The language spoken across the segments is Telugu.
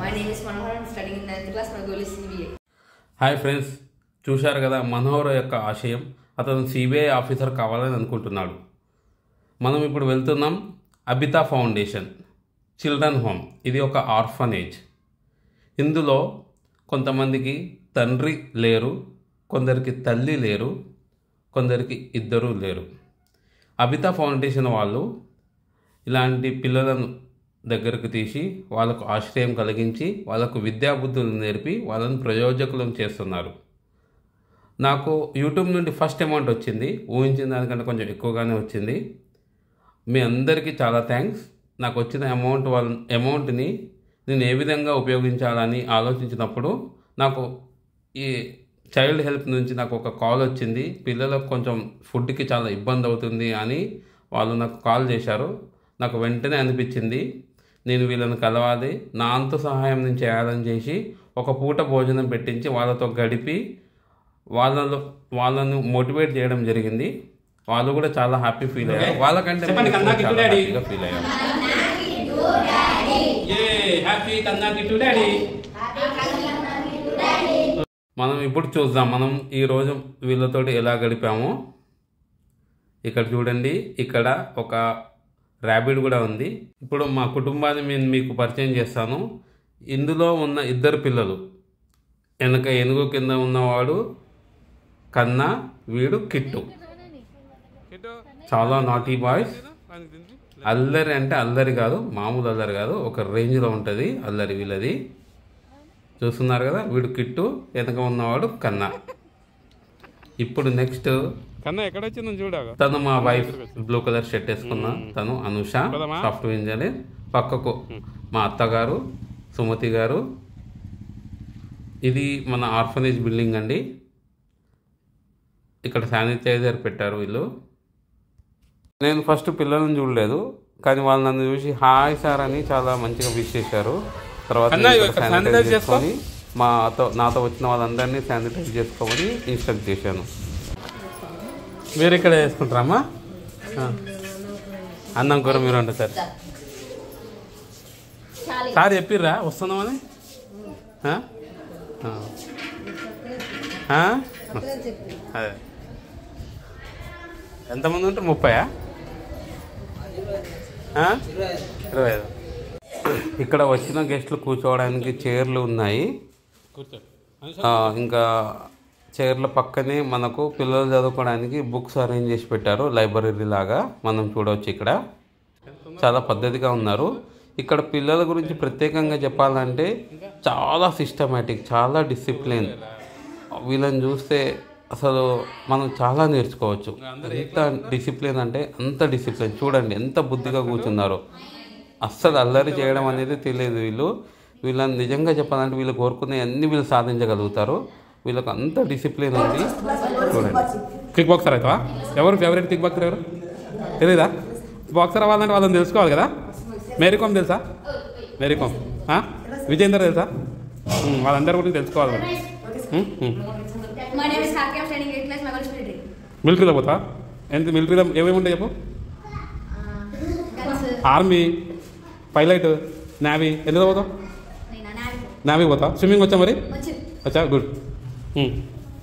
My name is Manohar. I'm studying in 9th class. My goal is CBA. Hi friends చూశారు కదా మనోహర్ యొక్క ఆశయం అతను సిబిఐ ఆఫీసర్ కావాలని అనుకుంటున్నాడు మనం ఇప్పుడు వెళ్తున్నాం అబితా ఫౌండేషన్ చిల్డ్రన్ హోమ్ ఇది ఒక ఆర్ఫనేజ్ ఇందులో కొంతమందికి తండ్రి లేరు కొందరికి తల్లి లేరు కొందరికి ఇద్దరు లేరు అబితా ఫౌండేషన్ వాళ్ళు ఇలాంటి పిల్లలను దగ్గరకు తీసి వాళ్ళకు ఆశ్రయం కలిగించి వాళ్ళకు విద్యాబుద్ధులు నేర్పి వాళ్ళని ప్రయోజకులను చేస్తున్నారు నాకు యూట్యూబ్ నుండి ఫస్ట్ అమౌంట్ వచ్చింది ఊహించిన దానికంటే కొంచెం ఎక్కువగానే వచ్చింది మీ అందరికీ చాలా థ్యాంక్స్ నాకు వచ్చిన అమౌంట్ వాళ్ళ అమౌంట్ని నేను ఏ విధంగా ఉపయోగించాలని ఆలోచించినప్పుడు నాకు ఈ చైల్డ్ హెల్ప్ నుంచి నాకు ఒక కాల్ వచ్చింది పిల్లలకు కొంచెం ఫుడ్కి చాలా ఇబ్బంది అవుతుంది అని వాళ్ళు నాకు కాల్ చేశారు నాకు వెంటనే అనిపించింది నేను వీళ్ళని కలవాలి నా అంతు సహాయం నేను చేయాలని చేసి ఒక పూట భోజనం పెట్టించి వాళ్ళతో గడిపి వాళ్ళలో వాళ్ళను మోటివేట్ చేయడం జరిగింది వాళ్ళు కూడా చాలా హ్యాపీ ఫీల్ అయ్యారు వాళ్ళకంటే చెప్పండి, మేము కన్నా చాలా కిట్టు డాడీ. హ్యాపీగా ఫీల్ అయ్యాం a happy Kanna Kittu daddy మనం ఇప్పుడు చూద్దాం మనం ఈరోజు వీళ్ళతోటి ఎలా గడిపామో ఇక్కడ చూడండి ఇక్కడ ఒక ర్యాబిట్ కూడా ఉంది ఇప్పుడు మా కుటుంబాన్ని నేను మీకు పరిచయం చేస్తాను ఇందులో ఉన్న ఇద్దరు పిల్లలు వెనక ఏనుగు కింద ఉన్నవాడు కన్నా వీడు కిట్టు చాలా నాటీ బాయ్స్ అల్లరి అంటే అల్లరి కాదు మామూలు అల్లరి కాదు ఒక రేంజ్లో ఉంటుంది అల్లరి వీళ్ళది చూస్తున్నారు కదా వీడు కిట్టు వెనక ఉన్నవాడు కన్నా ఇప్పుడు నెక్స్ట్ కన్నా ఎక్కడ వచ్చిందని చూడగా తను మా వైఫ్ బ్లూ కలర్ షర్ట్ వేసుకున్న తను అనుష పోదామా? సాఫ్ట్వేర్ ఇంజనీర్ పక్కకు మా అత్తగారు సుమతి గారు ఇది మన ఆర్ఫనేజ్ బిల్డింగ్ అండి ఇక్కడ శానిటైజర్ పెట్టారు వీళ్ళు నేను ఫస్ట్ పిల్లలను చూడలేదు కానీ వాళ్ళు నన్ను చూసి హాయ్ సార్ అని చాలా మంచిగా విష్ చేశారు తర్వాత అన్నా, నేను ఇక్కడ శానిటైజ్ శానిటైజ్ చేసుకో. చేసుకొని మాతో నాతో వచ్చిన వాళ్ళందరినీ శానిటైజ్ చేసుకోమని ఇన్స్ట్రక్ట్ చేశాను మీరు ఇక్కడ వేసుకుంటారమ్మా ఆ. అన్నం కూర మీరు వండు సార్ సార్ చెప్పిర్రా వస్తున్నామని ఆ? ఆ. ఆ? అదే ఎంతమంది ఉంటారు ముప్పయా ఆ? ఇరవై ఐదు ఇక్కడ వచ్చిన గెస్టులు కూర్చోవడానికి చైర్లు ఉన్నాయి కూర్చో ఆ, ఇంకా చైర్ల పక్కనే మనకు పిల్లలు చదువుకోవడానికి బుక్స్ అరేంజ్ చేసి పెట్టారు లైబ్రరీ లాగా మనం చూడవచ్చు ఇక్కడ చాలా పద్ధతిగా ఉన్నారు ఇక్కడ పిల్లల గురించి ప్రత్యేకంగా చెప్పాలంటే చాలా సిస్టమేటిక్ చాలా డిసిప్లిన్ వీళ్ళని చూస్తే అసలు మనం చాలా నేర్చుకోవచ్చు ఎంత డిసిప్లిన్ అంటే అంత డిసిప్లిన్ చూడండి ఎంత బుద్ధిగా కూర్చున్నారో అస్సలు అల్లరి చేయడం అనేది తెలియదు వీళ్ళు వీళ్ళని నిజంగా చెప్పాలంటే వీళ్ళు కోరుకునే అన్ని వీళ్ళు సాధించగలుగుతారు వీళ్ళకి అంత డిసిప్లిన్ ఉంది చూడండి కిక్ బాక్సర్ అవుతావా ఎవరు ఫేవరెట్ కిక్ బాక్సర్ ఎవరు తెలీదా బాక్సర్ అవ్వాలంటే వాళ్ళని తెలుసుకోవాలి కదా మేరీకోమ్ తెలుసా మేరీకోమ్ ఆ? విజేందర్ తెలుసా ఉమ్, వాళ్ళందరి గురించి తెలుసుకోవాలి మరి ఉమ్, um. My name is Haki. I'm studying 8th class. My goal is military. మిలిటరీలో పోతా ఎంత మిలిటరీలో ఏమేమి ఉంటాయి చెప్పు Guns. ఆర్మీ పైలట్ నేవీ ఎందులో పోతావు నేను నావి నేవీ పోతా స్విమ్మింగ్ వచ్చా మరి వచ్చు వచ్చా good um.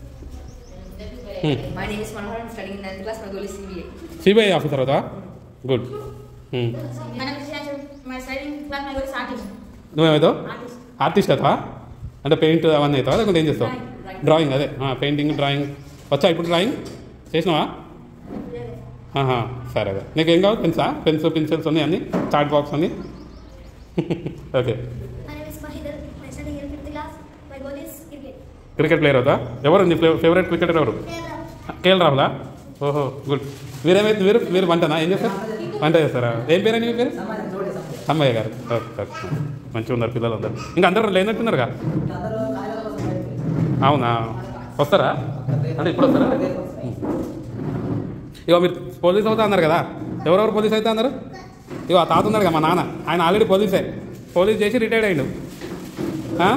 Um. My name is Manohar. I'm studying in 9th class. My goal is CBA. CBI officer అవుతావా good um. My name is Shashu. My studying class, my goal is artist. నువ్వేమవుతావు Artist. ఆర్టిస్ట్ అవుతావా అంటే పెయింట్ అవన్నీ అవుతావా లేకుంటే ఏం చేస్తావు డ్రాయింగ్ అదే పెయింటింగ్ డ్రాయింగ్ వచ్చా ఇప్పుడు డ్రాయింగ్ చేసినావా ఆహా, సరే అదే నీకు ఏం కావాలి పెన్సా పెన్స్ పెన్సిల్స్ ఉన్నాయి అన్ని చార్ట్ బాక్స్ అన్ని okay My name is Mahidar. My studying in fifth class. My goal is cricket. Cricket player అవుతా ఎవరు నీ ఫేవరెట్ క్రికెటర్ ఎవరు కేఎల్ రాహులా ఓహో గుడ్ మీరేమైతే మీరు మీరు వంటనా ఏం చేస్తారు వంట చేస్తారా ఏం పేరండి మీ పేరు అమ్మయ్య గారు ఓకే ఓకే మంచిగా ఉన్నారు పిల్లలు అందరు ఇంకా అందరూ లేనట్టున్నారుగా అవునా వస్తారా అంటే ఇప్పుడు వస్తారా ఇగో మీరు పోలీస్ అవుతా అన్నారు కదా ఎవరెవరు పోలీస్ అవుతా అన్నారు ఇగో ఆ తాత ఉన్నారు కదా మా నాన్న ఆయన ఆల్రెడీ పోలీసే పోలీస్ చేసి రిటైర్డ్ అయ్యిండు ఆ?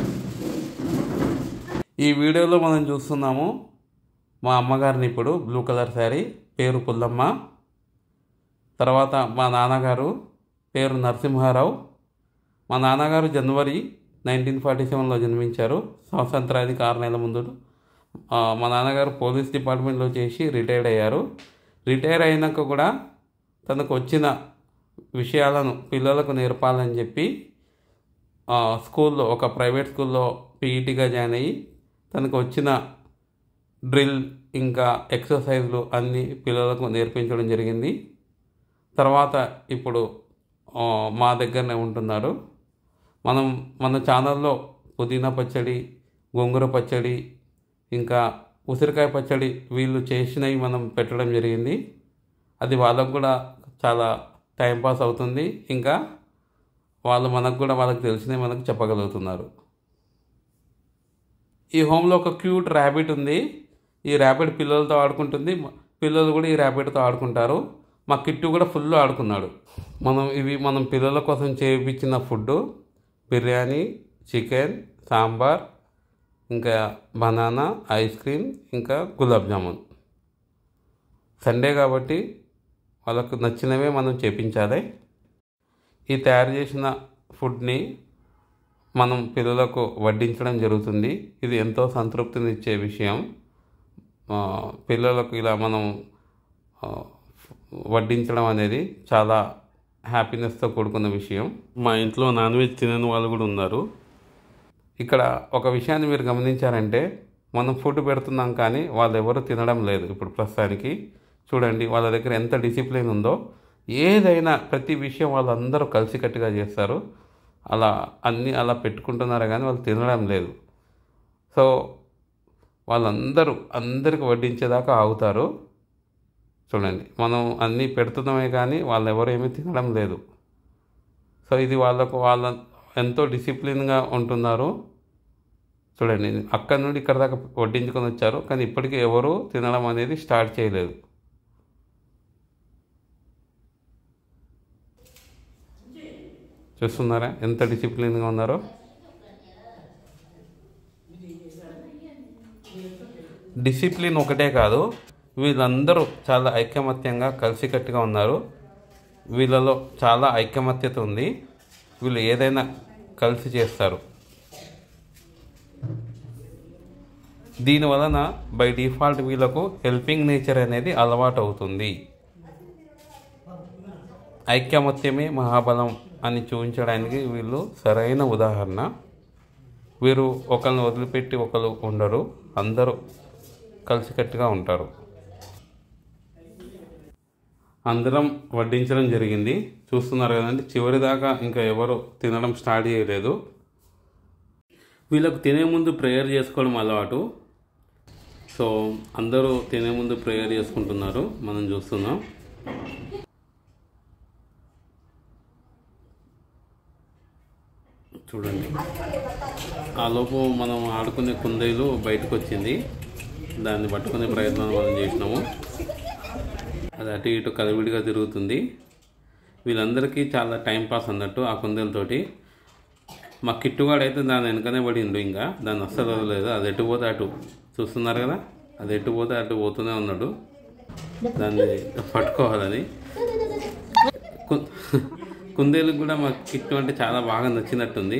ఈ వీడియోలో మనం చూస్తున్నాము మా అమ్మగారిని ఇప్పుడు బ్లూ కలర్ శారీ పేరు పుల్లమ్మ తర్వాత మా నాన్నగారు పేరు నరసింహారావు మా నాన్నగారు జనవరి నైన్టీన్ ఫార్టీ సెవెన్లో జన్మించారు స్వాతంత్రానికి ఆరు నెలల ముందు ఆ, మా నాన్నగారు పోలీస్ డిపార్ట్మెంట్లో చేసి రిటైర్డ్ అయ్యారు రిటైర్ అయినాక కూడా తనకు వచ్చిన విషయాలను పిల్లలకు నేర్పాలని చెప్పి ఆ, స్కూల్లో ఒక ప్రైవేట్ స్కూల్లో పీఈటీగా జాయిన్ అయ్యి తనకు వచ్చిన డ్రిల్ ఇంకా ఎక్సర్సైజ్లు అన్నీ పిల్లలకు నేర్పించడం జరిగింది తర్వాత ఇప్పుడు ఆ, మా దగ్గరనే ఉంటున్నారు మనం మన ఛానల్లో పుదీనా పచ్చడి గోంగూర పచ్చడి ఇంకా ఉసిరికాయ పచ్చడి వీళ్ళు చేసినవి మనం పెట్టడం జరిగింది అది వాళ్ళకు కూడా చాలా టైంపాస్ అవుతుంది ఇంకా వాళ్ళు మనకు కూడా వాళ్ళకి తెలిసినవి మనకు చెప్పగలుగుతున్నారు ఈ హోమ్లో ఒక క్యూట్ ర్యాబిట్ ఉంది ఈ ర్యాబిట్ పిల్లలతో ఆడుకుంటుంది పిల్లలు కూడా ఈ ర్యాబిట్తో ఆడుకుంటారు మా కిట్టు కూడా ఫుల్ ఆడుకున్నాడు మనం ఇవి మనం పిల్లల కోసం చేయించిన ఫుడ్ బిర్యానీ చికెన్ సాంబార్ ఇంకా బనానా ఐస్ క్రీమ్ ఇంకా గులాబ్ జామున్ సండే కాబట్టి వాళ్ళకు నచ్చినవే మనం చేపించాలి ఈ తయారు చేసిన ఫుడ్ని మనం పిల్లలకు వడ్డించడం జరుగుతుంది ఇది ఎంతో సంతృప్తినిచ్చే విషయం ఆ, పిల్లలకు ఇలా మనం ఆ, వడ్డించడం అనేది చాలా హ్యాపీనెస్తో కూడుకున్న విషయం మా ఇంట్లో నాన్ వెజ్ తినని వాళ్ళు కూడా ఉన్నారు ఇక్కడ ఒక విషయాన్ని మీరు గమనించారంటే మనం ఫుడ్ పెడుతున్నాం కానీ వాళ్ళు ఎవరు తినడం లేదు ఇప్పుడు ప్రస్తుతానికి చూడండి వాళ్ళ దగ్గర ఎంత డిసిప్లిన్ ఉందో ఏదైనా ప్రతి విషయం వాళ్ళందరూ కలిసికట్టుగా చేస్తారు అలా అన్నీ అలా పెట్టుకుంటున్నారు కానీ వాళ్ళు తినడం లేదు సో వాళ్ళందరూ అందరికి వడ్డించేదాకా ఆగుతారు చూడండి మనం అన్నీ పెడుతున్నామే కానీ వాళ్ళు ఎవరు ఏమీ తినడం లేదు సో ఇది వాళ్ళకు వాళ్ళ ఎంతో డిసిప్లిన్గా ఉంటున్నారు చూడండి అక్కడ నుండి ఇక్కడ దాకా వడ్డించుకొని వచ్చారు కానీ ఇప్పటికీ ఎవరు తినడం అనేది స్టార్ట్ చేయలేదు చూస్తున్నారా ఎంత డిసిప్లిన్గా ఉన్నారో డిసిప్లిన్ ఒకటే కాదు వీళ్ళందరూ చాలా ఐకమత్యంగా కలిసికట్టుగా ఉన్నారు వీళ్ళలో చాలా ఐకమత్యత ఉంది వీళ్ళు ఏదైనా కలిసి చేస్తారు దీని వలన బై డిఫాల్ట్ వీళ్ళకు హెల్పింగ్ నేచర్ అనేది అలవాటు అవుతుంది ఐక్యమత్యమే మహాబలం అని చూపించడానికి వీళ్ళు సరైన ఉదాహరణ వీరు ఒకరిని వదిలిపెట్టి ఒకరు ఉండరు అందరూ కలిసికట్టుగా ఉంటారు అందరం వడ్డించడం జరిగింది చూస్తున్నారు కదండి చివరి దాకా ఇంకా ఎవరు తినడం స్టార్ట్ చేయలేదు వీళ్ళకు తినే ముందు ప్రేయర్ చేసుకోవడం అలవాటు సో అందరూ తినే ముందు ప్రేయర్ చేసుకుంటున్నారు మనం చూస్తున్నాం చూడండి ఆ లోపు మనం ఆడుకునే కుందేలు బయటకు వచ్చింది దాన్ని పట్టుకునే ప్రయత్నం మనం చేసినాము అది అటు ఇటు కదివిడిగా తిరుగుతుంది వీళ్ళందరికీ చాలా టైం పాస్ అన్నట్టు ఆ కుందేలతోటి మా కిట్టుగాడు అయితే దాని వెనకనే పడిండు ఇంకా దాన్ని అస్సలు వదలలేదు అది ఎటు పోతే అటు చూస్తున్నారు కదా అది ఎటు పోతే అటు పోతూనే ఉన్నాడు దాన్ని పట్టుకోవాలని కు- కుందేలుకు కూడా మా కిట్టు అంటే చాలా బాగా నచ్చినట్టుంది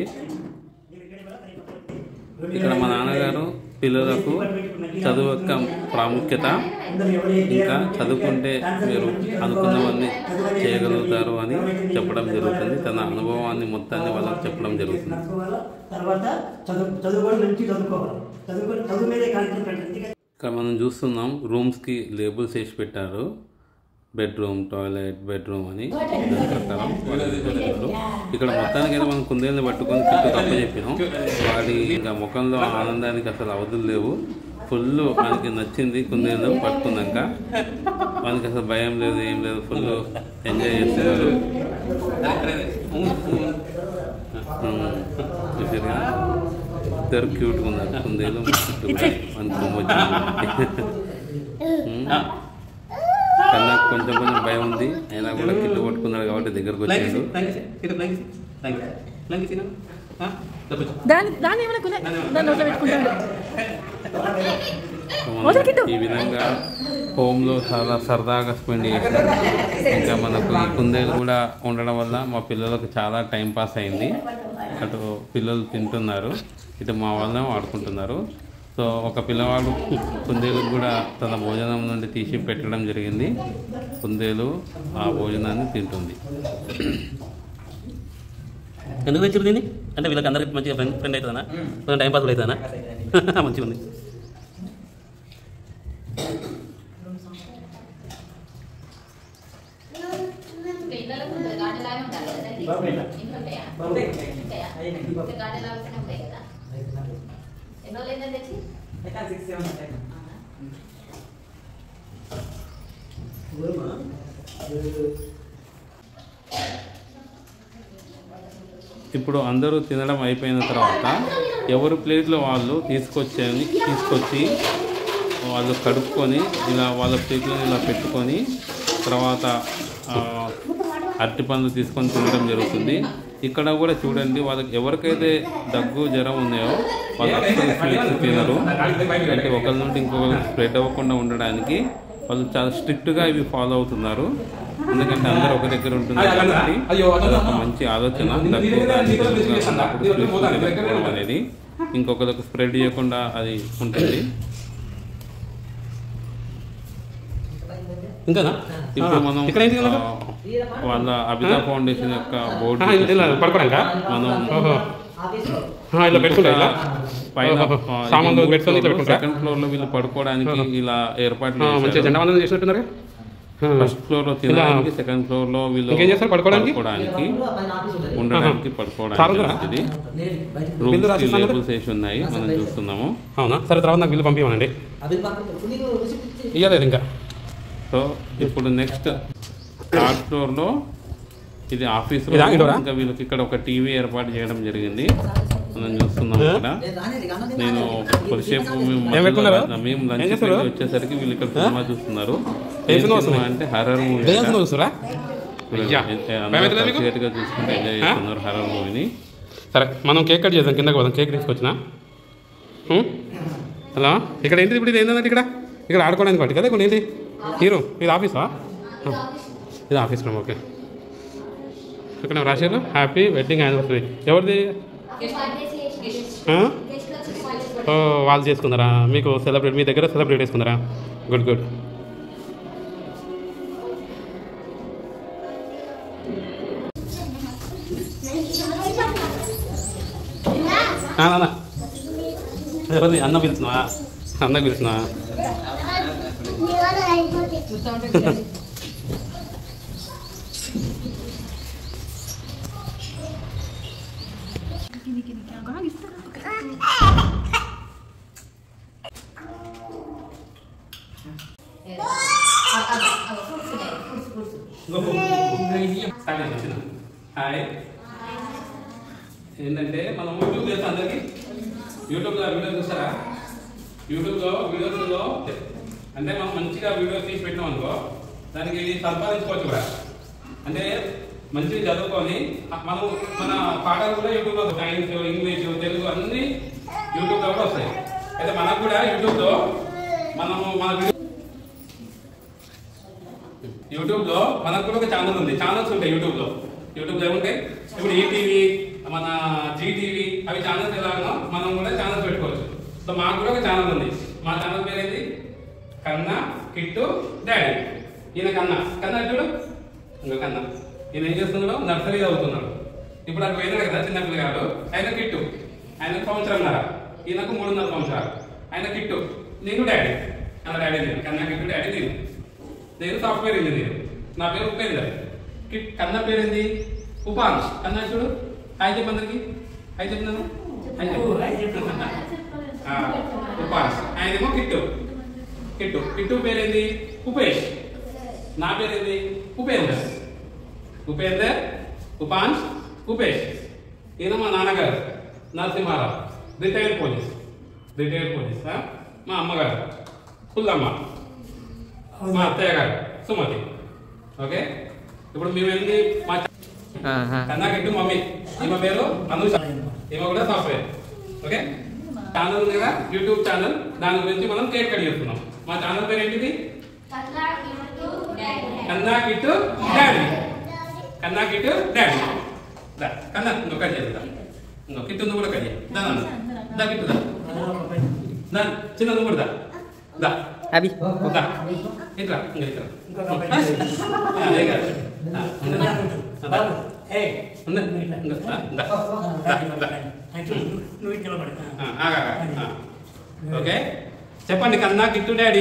ఇక్కడ మా నాన్నగారు పిల్లలకు చదువు యొక్క ప్రాముఖ్యత ఇంకా చదువుకుంటే మీరు అనుకున్నవన్నీ చేయగలుగుతారు అని చెప్పడం జరుగుతుంది తన అనుభవాన్ని మొత్తాన్ని వాళ్ళకి చెప్పడం జరుగుతుంది చదువుకోవాలి తర్వాత చదువు చదువుకోవడం మంచి చదువుకోవాలి చదువుకొని చదువు మీదే కాన్సన్ట్రేట్ పెట్టండి ఇక్కడ మనం చూస్తున్నాం రూమ్స్కి లేబుల్స్ వేసి పెట్టారు బెడ్రూమ్ టాయిలెట్ బెడ్రూమ్ అని దాని ప్రకారం వాళ్ళు పెట్టారు. ఇక్కడ మొత్తానికైతే మనం కుందేల్ని పట్టుకొని కిట్టు తప్ప చెప్పినాం వాడి ఇంకా ముఖంలో ఆనందానికి అసలు అవధులు లేవు ఫుల్ మనకి నచ్చింది కుందేలు పట్టుకున్నాక మనకి అసలు భయం లేదు ఏం లేదు ఫుల్ ఎంజాయ్ చేస్తున్నారు ఉమ్, చూసారుగా? ఇద్దరు క్యూట్గా ఉన్నారు కుందేలు మన కొమ్ము వచ్చింది ఉమ్. కన్నా కొంచెం కొంచెం భయం ఉంది అయినా కూడా కిల్లు పట్టుకున్నాడు కాబట్టి దగ్గరకు వచ్చాడు దాని దాన్ని ఏమైనా కొనే దాన్ని నోట్లో పెట్టుకుంటాడు సో మనం ఈ విధంగా హోమ్లో చాలా సరదాగా స్పెండ్ చేశారు ఇంకా మనకు ఈ కుందేలు కూడా ఉండడం వల్ల మా పిల్లలకు చాలా టైం పాస్ అయింది అటు పిల్లలు తింటున్నారు ఇటు మా వాళ్ళ ఆడుకుంటున్నారు సో ఒక పిల్లవాడు కుందేలుకు కూడా తన భోజనం నుండి తీసి పెట్టడం జరిగింది కుందేలు ఆ భోజనాన్ని తింటుంది ఎందుకు తెచ్చారు దీన్ని అంటే వీళ్ళకి అందరికి మంచిగా ఫ్రెండ్ ఫ్రెండ్ అవుతుందా కొంచెం టైం పాస్ కూడా అవుతుందా మంచిగా ఉంది ఇళ్ళలో ఉంటుంది గార్డెన్ లాగా ఉంటారు కదా దానికి. బాగుంటాయి. ఇంట్లో ఉంటాయా? బాగుంటాయి. ఉంటాయా? అయ్యింది. ఇంకా గార్డెన్ లాగానే ఉంటాయి కదా ఎన్నో లేదని తెచ్చి అవునా? ఇప్పుడు అందరూ తినడం అయిపోయిన తర్వాత ఎవరు ప్లేట్లో వాళ్ళు తీసుకొచ్చి తీసుకొచ్చి వాళ్ళు కడుక్కొని ఇలా వాళ్ళ ప్లేట్లో ఇలా పెట్టుకొని తర్వాత ఆ, అరటిపండ్లు తీసుకొని తినడం జరుగుతుంది ఇక్కడ కూడా చూడండి వాళ్ళకి ఎవరికైతే దగ్గు జ్వరం ఉన్నాయో వాళ్ళు అస్సలు స్వీట్స్ తినరు అంటే ఒకరి నుండి ఇంకొకరికి స్ప్రెడ్ అవ్వకుండా ఉండడానికి వాళ్ళు చాలా స్ట్రిక్ట్గా ఇవి ఫాలో అవుతున్నారు ఎందుకంటే అందరూ ఒక దగ్గర ఉంటున్నారు కాబట్టి అదొక మంచి ఆలోచన దగ్గు కానీ జలుబు కానీ ఉన్నప్పుడు స్వీట్స్ తినకపోవడం అనేది ఇంకొకరికి స్ప్రెడ్ చేయకుండా అది ఉంటుంది ఇంకానా ఇప్పుడు మనం ఇక్కడ ఏంటి ఆ, వాళ్ళ అభితా ఫౌండేషన్ యొక్క బోర్డు ఆ, ఇలా పడుకోవడానికా? మనం ఓహో ఆ, ఇలా పెట్టుకుంటా ఇలా పైన ఓహో. సామాన్లు పెట్టుకొని ఇట్లా పెట్టుకుంటా సెకండ్ ఫ్లోర్ లో వీళ్ళు పడుకోవడానికి ఇలా ఏర్పాట్లు ఆ, మంచిగా చేశారు. జెండా వందనం చేసినట్టున్నారు ఫస్ట్ ఫ్లోర్ లో తినడానికి సెకండ్ ఫ్లోర్ లో వీళ్ళు ఇంకేం చేస్తారు పడుకోవడానికి? పడుకోవడానికి ఉండడానికి పడుకోవడానికి చాలుదా? ఇది బిల్లు రూమ్స్ కి రాసిస్తాను కదా? లేబుల్స్ వేసి ఉన్నాయి మనం చూస్తున్నాము అవునా సరే తర్వాత నాకు బిల్లు పంపించమనండి ఇవ్వలేదు ఇంకా సో ఇప్పుడు నెక్స్ట్ థర్డ్ ఫ్లోర్ లో ఇది ఆఫీస్ ఇదా? ఇదోరా? ఇంకా వీళ్ళకి ఇక్కడ ఒక టీవీ ఏర్పాటు చేయడం జరిగింది మనం చూస్తున్నాం ఇక్కడ నేను కొద్దిసేపు మేము ఏం పెట్టుకున్నారు? మధ్యలో మేము ఏం లంచ్ చేస్తారు? వచ్చేసరికి వీళ్ళు ఇక్కడ సినిమా చూస్తున్నారు ఏం ఏం సినిమా సినిమా వస్తున్నాయి? అంటే హర్రర్ మూవీ దయ్యం సినిమా చూస్తారా అయ్యా. భయమవుతుందా మీకు? గా చూసుకుంటే ఎంజాయ్ ఆ? చేస్తున్నారు హర్రర్ మూవీని సరే మనం కేక్ కట్ చేద్దాం కిందకి పోదాం కేక్ తీసుకొచ్చిన ఉం? హలో ఇక్కడ ఏంటిది ఇప్పుడు ఇది ఏంటంటే ఇక్కడ ఇక్కడ ఆడుకోవడానికి వాటి కదా ఇక్కడ ఏంటి హీరో ఇది ఆఫీసా ఆ. ఇది ఆఫీస్ రూమ్ ఓకే ఇక్కడ రాశారు హ్యాపీ వెడ్డింగ్ యానివర్సరీ ఎవరిది ఆ? ఓ వాళ్ళు చేసుకున్నారా మీకు సెలబ్రేట్ మీ దగ్గర సెలబ్రేట్ చేసుకున్నారా గుడ్ గుడ్ నాన్న ఎవరిది అన్న పిలుస్తున్నావా అన్న పిలుస్తున్నావా హాయ్ ఏంటంటే మనం యూట్యూబ్ చేస్తాం అందరికి యూట్యూబ్లో వీడియో చూస్తారా యూట్యూబ్లో వీడియోస్లో అంటే మనం మంచిగా వీడియోస్ తీసి పెట్టినాం అనుకో దానికి సంపాదించుకోవచ్చు కూడా అంటే మంచిగా చదువుకొని మనం మన పాఠాలు కూడా యూట్యూబ్లో సైన్స్ ఇంగ్లీష్ తెలుగు అన్ని యూట్యూబ్లో కూడా వస్తాయి అయితే మనకు కూడా యూట్యూబ్లో మనము మన వీడియో యూట్యూబ్లో మనకు కూడా ఒక ఛానల్ ఉంది ఛానల్స్ ఉంటాయి యూట్యూబ్లో యూట్యూబ్లో ఏముంటాయి ఇప్పుడు ఈటీవీ మన జీటీవీ అవి ఛానల్స్ ఎలాగో మనం కూడా ఛానల్స్ పెట్టుకోవచ్చు సో మాకు కూడా ఒక ఛానల్ ఉంది మా ఛానల్ పేరు ఏంటి కన్నా కిట్టు డాడీ ఈయన కన్నా కన్నా చూడు ఇంకా కన్నా ఈయన ఏం చేస్తున్నాడు నర్సరీ చదువుతున్నాడు ఇప్పుడు అక్కడ పోయినాడు కదా చిన్న పిల్లగాడు ఆయన కిట్టు ఆయన సంవత్సరంన్నర ఈయనకు మూడున్నర సంవత్సరాలు ఆయన కిట్టు నేను డాడీ అన్న డాడీ నేను కన్నా కిట్టు డాడీ నేను నేను సాఫ్ట్వేర్ ఇంజనీర్ నా పేరు ఉపేందర్ కిట్ కన్న పేరు ఏంది ఉపాంశ్ కన్నా చూడు హాయ్ చెప్పు అందరికి హాయ్ చెప్తున్నాను హాయ్ చెప్పు. ఆ, ఉపాంశ్ ఆయనేమో కిట్టు కిట్టు కిట్టు పేరేంది ఉపేష్ నా పేరేంది ఉపేందర్ ఉపేందర్ ఉపాంశ్ ఉపేష్ ఈయన మా నాన్నగారు Narasimharao retired police retired police ఆ? మా అమ్మగారు పుల్లమ్మ మా అత్తయ్య గారు సుమతి ఓకే ఇప్పుడు మేము వెళ్ళి మా కన్నా కిట్టు మమ్మీ ఈమె పేరు అనుష ఈమె కూడా సాఫ్ట్వేర్ ఓకే ఛానల్ ఉంది కదా యూట్యూబ్ ఛానల్ దాని గురించి మనం కేక్ కట్ చేస్తున్నాం మా ఛానల్ పేరు ఏంటిది కన్నా కిట్టు డాడీ కన్నా కిట్టు డాడీ దా కన్నా ఇంకో కట్ చేద్దా ఇంకో కిట్టు నువ్వు కూడా కట్ చేయి దా నాన్న. దా కిట్టు దా దా చిన్న నువ్వు కూడా దా దా అభి దా ఇట్రా ఇంకా ఇట్రా ఇంకో అబ్బాయి. ఆ, ఏ కాదు. ఆ, ఉంది. ఆ, దా. ఏయ్, ఉంది. ఉంది. దా, దా. దా, దా. నువ్వు ఇట్లా పడు. ఆ, ఆగా, ఆగా. ఆ. ఓకే చెప్పండి Kanna Kittu daddy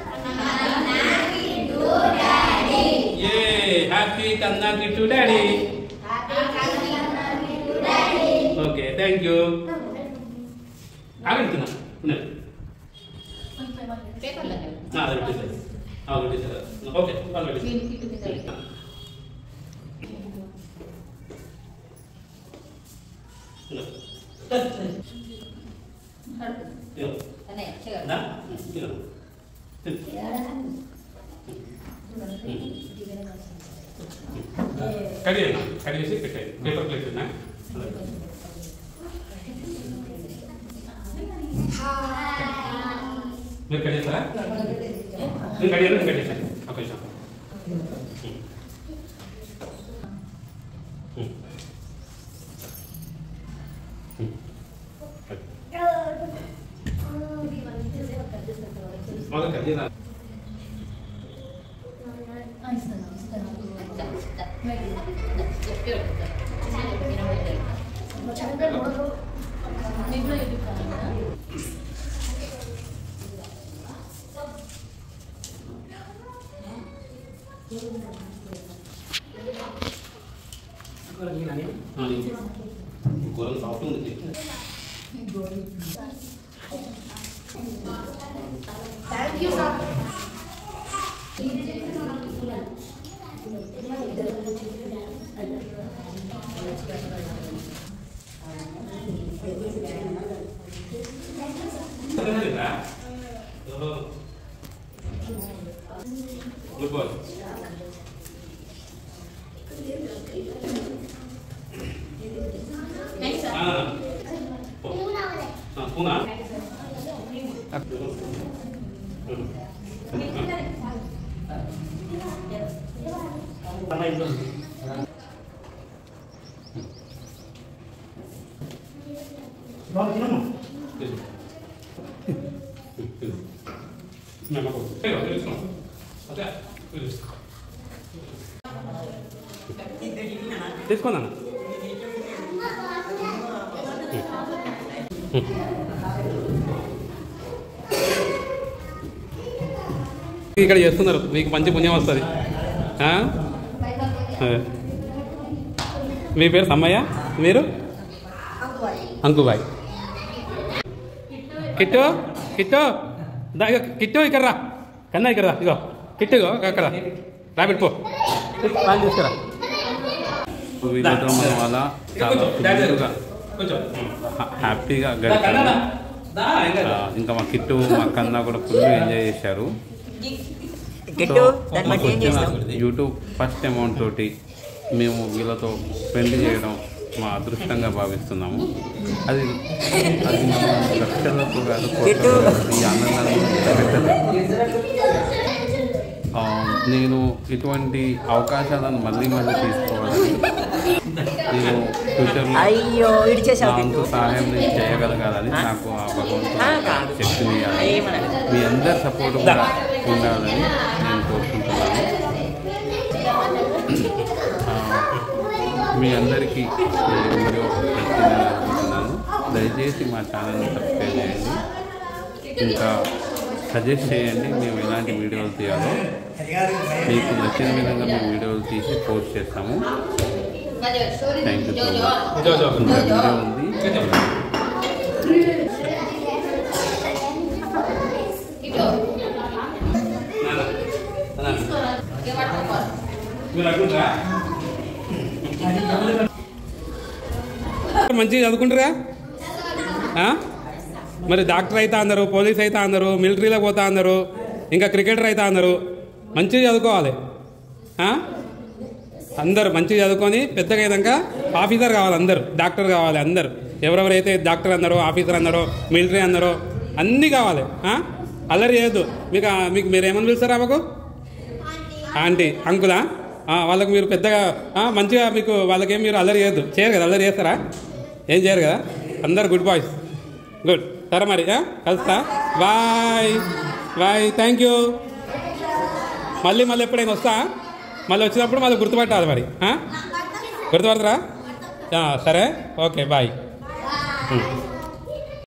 a happy Kanna Kittu daddy okay thank you ఆగండి పేపర్లో అది పెట్టేసారు అది పెట్టేసారు ఓకే వాళ్ళు పెట్టేసారు దీనికి ఇటు కింద అన్నయ్య చేయగలరా? కడిగేనా కడిగేసి పెట్టేయండి పేపర్ ప్లేట్ ఉన్నా మీరు కడిగేస్తారా నేను కడిగాను నేను కడిగేసాను ఒక నిమిషం మొదలు కడిగేదా కూర సాఫ్ట్ ఉంది గుడ్ బాయ్ పూనా అమ్మాయి ఇంట్లో ఉంది. బాబు తినమ్మా. తీసుకున్నాను ఇక్కడ చేస్తున్నారు మీకు మంచి పుణ్యం వస్తుంది ఆ? అదే. మీ పేరు సమ్మయ్య మీరు అంకుబాయ్ కిట్టు కిట్టు దా ఇగో కిట్టు ఇక్కడ రా కన్నా ఇక్కడ రా ఇగో కిట్టు ఇగో అక్కడ రాబిట్ పో ప్లాన్ తీసుకురా వీళ్ళతో మనం అలా చాలా ఫుల్గా హ్యాపీగా గడిపాము ఆ, ఇంకా మా కిట్టు మా కన్నా కూడా ఫుల్ ఎంజాయ్ చేశారు గిట్టు సో, దాని మాకు బట్టి ఏం వచ్చిన చేస్తాం యూట్యూబ్ ఫస్ట్ అమౌంట్ తోటి మేము వీళ్ళతో స్పెండ్ చేయడం మా అదృష్టంగా భావిస్తున్నాము అది అది మనం లక్షలకు కాదు కోట్లకు కాదు. ఈ ఆనందాన్ని పెట్టలేదు ఆ, నేను ఇటువంటి అవకాశాలను మళ్ళీ మళ్ళీ తీసుకోవాలని నేను ఫ్యూచర్లో అయ్యో ఇటు నా చేసావు వంతు గిట్టు సహాయం నేను చేయగలగాలని నాకు ఆ భగవంతుడు ఆ, నాకు కాదు. శక్తిని ఇవ్వాలి. ఏమనదు. మీ అందరి సపోర్ట్ కూడా ఉండాలని నేను కోరుకుంటున్నాను ఆ, మీ అందరికీ ఈ వీడియో నచ్చిందని అనుకుంటున్నాను దయచేసి మా ఛానల్ని సబ్స్క్రైబ్ చేయండి ఇంకా సజెస్ట్ చేయండి మేము ఎలాంటి వీడియోలు తీయాలో అది కాదు భయం. మీకు నచ్చిన విధంగా మేము వీడియోలు తీసి పోస్ట్ చేస్తాము థ్యాంక్ యూ సో మచ్ జో జో ఇంకా వీడియో ఉంది మీరు అనుకుంటారా మంచిగా చదువుకుంటారా ఆ? మరి డాక్టర్ అయితే అందరు పోలీస్ అయితే అందరు మిలిటరీలో పోతా అందరు ఇంకా క్రికెటర్ అయితే అందరు మంచిగా చదువుకోవాలి ఆ? అందరు మంచిగా చదువుకొని పెద్దగా అయ్యాక ఆఫీసర్ కావాలి అందరు డాక్టర్ కావాలి అందరు ఎవరెవరైతే డాక్టర్ అన్నారో ఆఫీసర్ అన్నారో మిలిటరీ అన్నారో అన్నీ కావాలి ఆ? అల్లరి చేయొద్దు మీకు ఆ, మీకు మీరు ఏమని పిలుస్తారా మాకు ఆంటీ అంకులా ఆ, వాళ్ళకి మీరు పెద్దగా ఆ, మంచిగా మీకు వాళ్ళకేం మీరు అల్లరి చేయొద్దు చేయరు కదా అల్లరి చేస్తారా ఏం చేయరు కదా అందరు గుడ్ బాయ్స్ గుడ్ సరే మరి ఆ, కలుస్తా బాయ్ బాయ్ థ్యాంక్ యూ మళ్ళీ మళ్ళీ ఎప్పుడైనా వస్తా మళ్ళీ వచ్చినప్పుడు మళ్ళీ గుర్తుపట్టాలి మరి ఆ? గుర్తుపడతారా ఆ, సరే ఓకే బాయ్ ఉం.